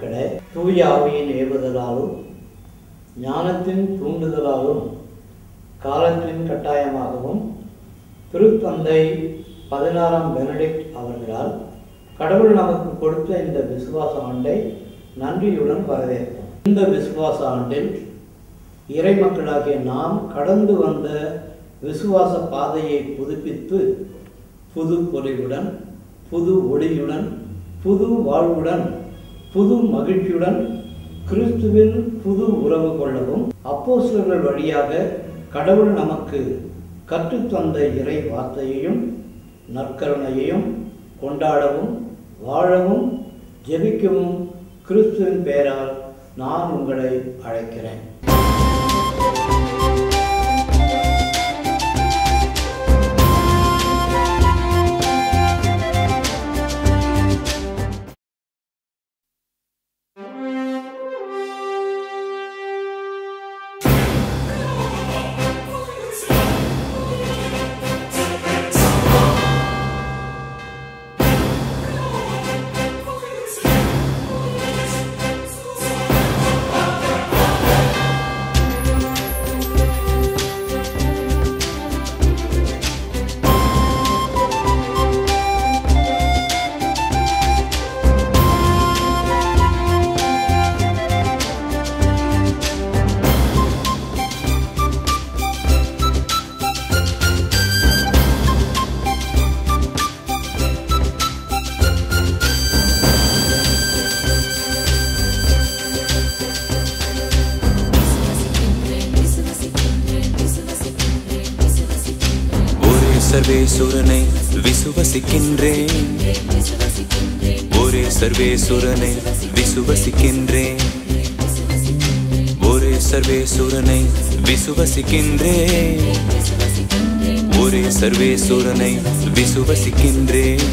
மக்களே தூய ஆவியின் ஏவுதலாலும் ஞானத்தின் தூண்டுதலாலும் காலத்தின் கட்டாயமாகவும் திருத்தந்தை பதினாறாம் பெனடிக்ட் அவர்களால் கடவுள் நமக்கு கொடுத்த இந்த விசுவாச ஆண்டை நன்றியுடன் வரவேற்போம் இந்த விசுவாச ஆண்டில் இறை மக்களாகிய நாம் கடந்து வந்த விசுவாச பாதையை புதுப்பித்து புது பொலிவுடன் புது ஒளியுடன் புது வாழ்வுடன் புது மகிழ்ச்சியுடன் கிறிஸ்துவில் புது உறவு கொள்ளவும் அப்போஸ்தலர்கள் வழியாக கடவுள் நமக்கு கற்றுத்தந்த இறை வார்த்தையையும் நற்கருணையையும் கொண்டாடவும் வாழவும் ஜெபிக்கவும் கிறிஸ்துவின் பெயரால் நான் உங்களை அழைக்கிறேன் ஒரே சர்வேசுரனை விசுவசிக்கின்றேன் ஒரே சர்வேசுரனை விசுவசிக்கின்றேன் ஒரே சர்வேசுரனை விசுவசிக்கின்றேன் ஒரே சர்வேசுரனை விசுவசிக்கின்றேன்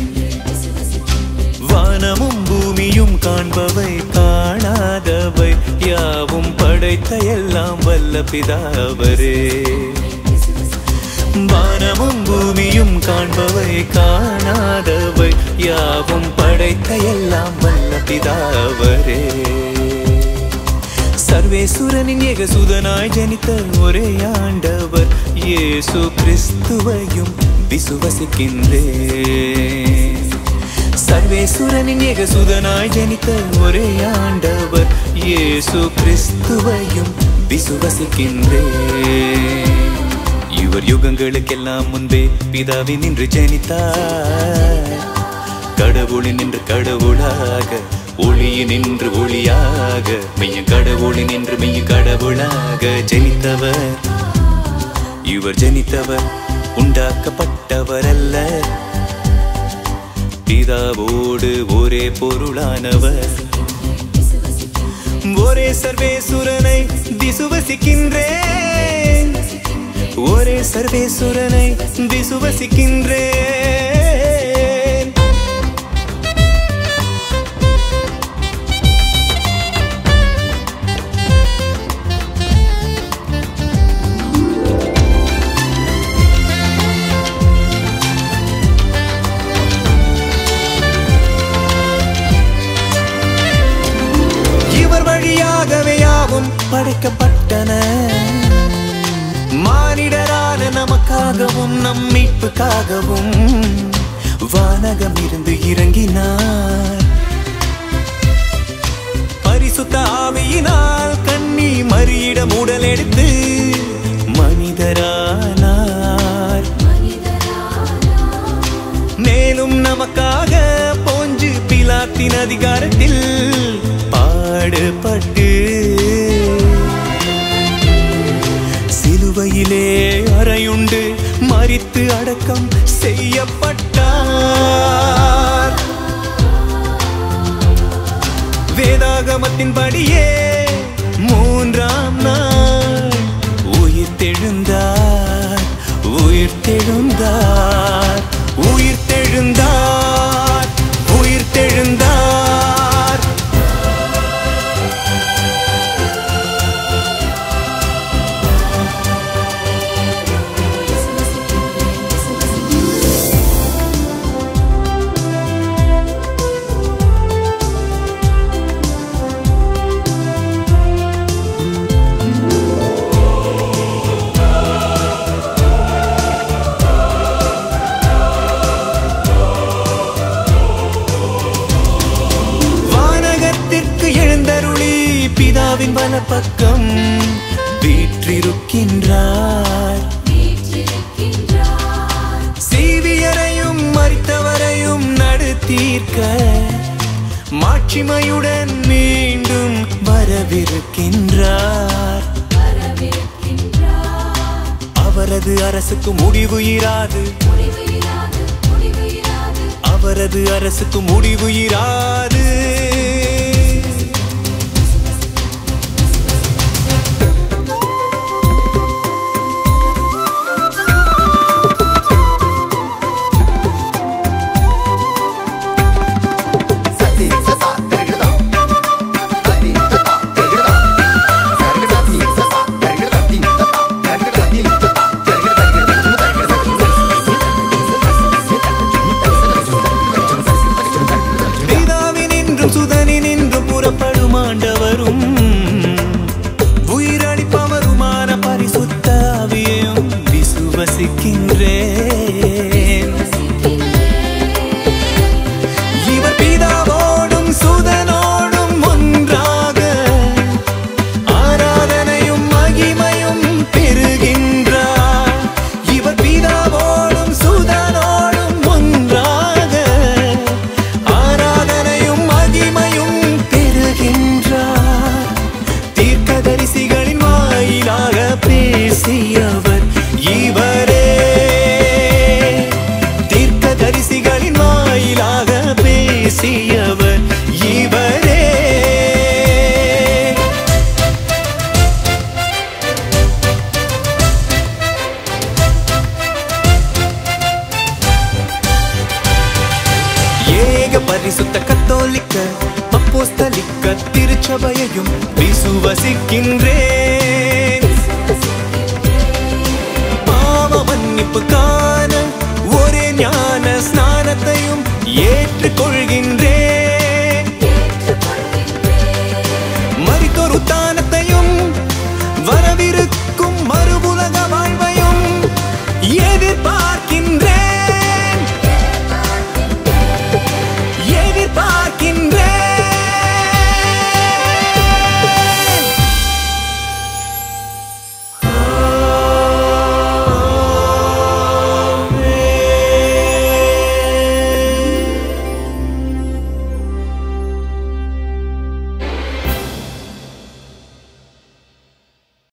வானமும் பூமியும் காண்பவை காணாதவை யாவும் படைத்த எல்லாம் வல்ல பிதாவரே வானமும் பூமியும் காண்பவை காணாதவை யாவும் படைத்த எல்லாம் வல்ல பிதாவரே சர்வேசுரனின் ஏகசுதனாய் ஜனித்த ஒரே ஆண்டவர் இயேசு கிறிஸ்துவையும் விசுவசிக்கின்றேன் சர்வேசுரனின் ஏகசுதனாய் ஜனித்த ஒரே ஆண்டவர் இயேசு கிறிஸ்துவையும் விசுவசிக்கின்றேன் இவர் யுகங்களுக்கெல்லாம் முன்பே பிதாவின் நின்று ஜனித்தார் கடவுளின் நின்று கடவுளாக ஒளியின் நின்று ஒளியாக மெய்ய கடவுளின் நின்று மெய்ய கடவுளாக ஜனித்தவர் இவர் ஜனித்தவர் உண்டாக்கப்பட்டவர் அல்ல பிதாவோடு ஒரே பொருளானவர் ஒரே சர்வேசுரனை விசுவசிக்கின்றேன் ஒரே சர்வேசுரனை விசுவசிக்கின்றேன் இவர் வழியாகவே யாவும் படைக்கப்பட்டன மானிடரான நமக்காகவும் நம் மீட்புக்காகவும் வானகம் இருந்து இறங்கினார் பரிசுத்த ஆவியினால் கண்ணி மறியிடம் உடல் எடுத்து மனிதரானார் மேலும் நமக்காக போஞ்சு பிலாத்தின் அதிகாரத்தில் பாடுபட்டு சிலுவையிலே அறையுண்டு மரித்து அடக்கம் செய்யப்பட்டார் வேதாகமத்தின்படியே மூன்றாம் நாள் உயிர் தெழுந்தார் உயிர் தெழுந்தார் உயிர் தெழுந்தார் உயிர் தெழுந்தார் எழுந்தருளி பிதாவின் வலப்பக்கம் வீற்றிருக்கின்றார் சீவியரையும் மறித்தவரையும் நடுத்தீர்க்க மாட்சிமையுடன் மீண்டும் வரவிருக்கின்றார் அவரது அரசுக்கு முடிவு இராது அவரது அரசுக்கு முடிவு இராது பிதாவினின்றும் சுதனினின்றும் புறப்படும் ஆண்டவரும் உயிரளிப்பவருமான பரிசுத்த ஆவியையும் விசுவசிக்கின்றேன் இவர் பிதாவோடும் சுதனோடும் ஒன்றாக ஆராதனையும் மகிமையும் பெறுகின்றார் இவர் பிதாவோடும் சுதனோடும் ஒன்றாக ஆராதனையும் மகிமையும் பெறுகின்றார் தீர்க்கதரிசிகளின் வாயிலாக பேசியவர் இவரே தீர்க்கதரிசிகளின் வாயிலாக பேசியவர் இவரே ஏக பரிசுத்த கத்தோலிக்க அப்போஸ்தலிக்க திருச்சபையையும் விசுவசிக்கின்றேன் பாவ மன்னிப்புக்கான ஒரே ஞான ஸ்நானத்தையும் ஏற்றுக்கொள்கின்றேன்